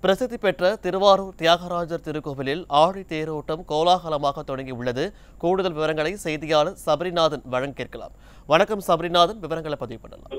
பிரசித்தி பெற்ற திருவாரூர் தியாகராஜர் திருக்கோவிலில் ஆழி தேரோட்டம் கோலாகலமாக தொடங்கியுள்ளது கூடுதல் விவரங்களை செய்தியாளர் சபரிநாதன் வழங்க கேட்கலாம் வணக்கம் சபரிநாதன் விவரங்களை பதிவு பண்ணலாம்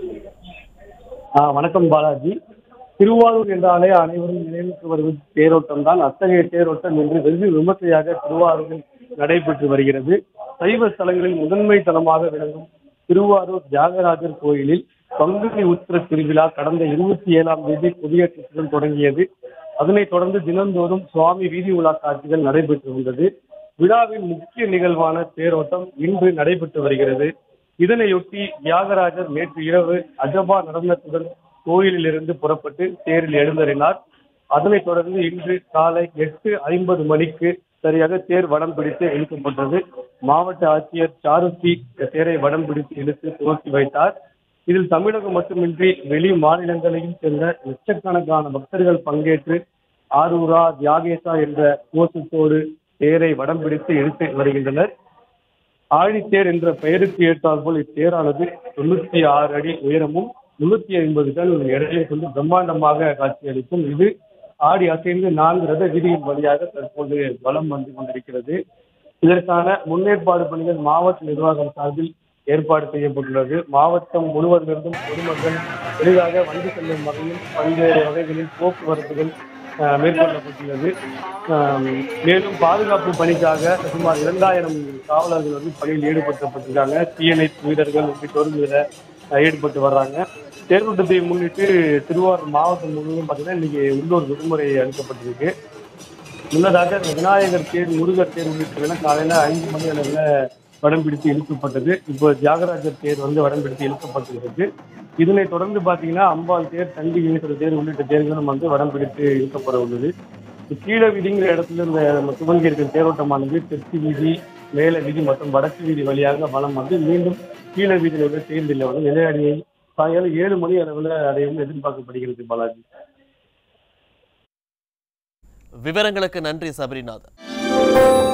ஆ, வணக்கம் பாலாஜி திருவாரூர் என்றாலே அனைவரும் நினைவுக்கு வருவது தேரோட்டம் தான் அத்தகைய தேரோட்டம் இன்று வெகு விமர்சையாக திருவாரூரில் நடைபெற்று வருகிறது சைவ ஸ்தலங்களில் முதன்மை தலமாக விளங்கும் திருவாரூர் தியாகராஜர் கோயிலில் பங்குனி உத்திர திருவிழா கடந்த இருபத்தி ஏழாம் தேதி கொடியேற்றத்துடன் தொடங்கியது அதனைத் தொடர்ந்து தினந்தோறும் சுவாமி வீதி உலா காட்சிகள் நடைபெற்று வந்தது விழாவின் முக்கிய நிகழ்வான தேரோட்டம் இன்று நடைபெற்று வருகிறது இதனையொட்டி தியாகராஜர் நேற்று இரவு அஜபா நடனத்துடன் கோயிலில் இருந்து புறப்பட்டு தேரில் எழுந்தறினார் அதனைத் தொடர்ந்து இன்று காலை எட்டு ஐம்பது மணிக்கு சரியாக தேர் வடம் பிடித்து இழுக்கப்பட்டது மாவட்ட ஆட்சியர் சாருத்தி தேரை வடம் பிடித்து இழுத்து துவக்கி வைத்தார் இதில் தமிழகம் மட்டுமின்றி வெளி மாநிலங்களையும் சேர்ந்த லட்சக்கணக்கான பக்தர்கள் பங்கேற்று ஆரூரா தியாகேசா என்ற கோஷத்தோடு தேரை வடம் பிடித்து இழுத்து வருகின்றனர் ஆழித்தேர் என்ற பெயருக்கு ஏற்றாற்போல் இத்தேரானது தொண்ணூத்தி ஆறு அடி உயரமும் முன்னூத்தி ஐம்பது டன் எடையை கொண்டு பிரம்மாண்டமாக காட்சியளிக்கும் இது ஆடி அசைந்து நான்கு ரத வீதியின் வழியாக தற்போது வலம் வந்து கொண்டிருக்கிறது இதற்கான முன்னேற்பாடு பணிகள் மாவட்ட நிர்வாகம் சார்பில் ஏற்பாடு செய்யப்பட்டுள்ளது மாவட்டம் முழுவதிலிருந்தும் பொதுமக்கள் எளிதாக வந்து செல்லும் வகையில் பல்வேறு வகைகளில் போக்குவரத்துகள் அஹ், மேற்கொள்ளப்பட்டுள்ளது ஆம், மேலும் பாதுகாப்பு பணிக்காக சுமார் இரண்டாயிரம் காவலர்கள் வந்து பணியில் ஈடுபடுத்தப்பட்டிருக்காங்க தீயணைப்பு வீரர்கள் உள்ளிட்டோரும் இதில் அஹ், ஈடுபட்டு வர்றாங்க தேர்தலை முன்னிட்டு திருவாரூர் மாவட்டம் முழுவதும் பார்த்தீங்கன்னா இன்னைக்கு உள்ளூர் விடுமுறை அளிக்கப்பட்டிருக்கு முன்னதாக விநாயகர் தேர் முருகர் தேர் உள்ளிட்ட காலையில ஐந்து மணி அளவில் வடம் பிடித்து இழுக்கப்பட்டது இப்போ தியாகராஜர் தேர் வந்து வடம் பிடித்து இழுக்கப்பட்டிருக்கு இதனை தொடர்ந்து பார்த்தீங்கன்னா அம்பாள் தேர் தண்டி ஈஸ்வரர் தேர் உள்ளிட்ட தேர்களும் வந்து வடம் பிடித்து இழுக்கப்பட உள்ளது கீழ வீதிங்கிற இடத்துல இந்த நம்ம துவங்கி இருக்கிற தேரோட்டமானது தெற்கு வீதி மேல வீதி மற்றும் வடக்கு வீதி வழியாக வலம் வந்து மீண்டும் கீழ வீதியில் உள்ள தேர்தலில் வந்து நிலையடியை சாயங்காலம் ஏழு மணி அளவில் அடையும் எதிர்பார்க்கப்படுகிறது பாலாஜி விவரங்களுக்கு நன்றி சபரிநாதன்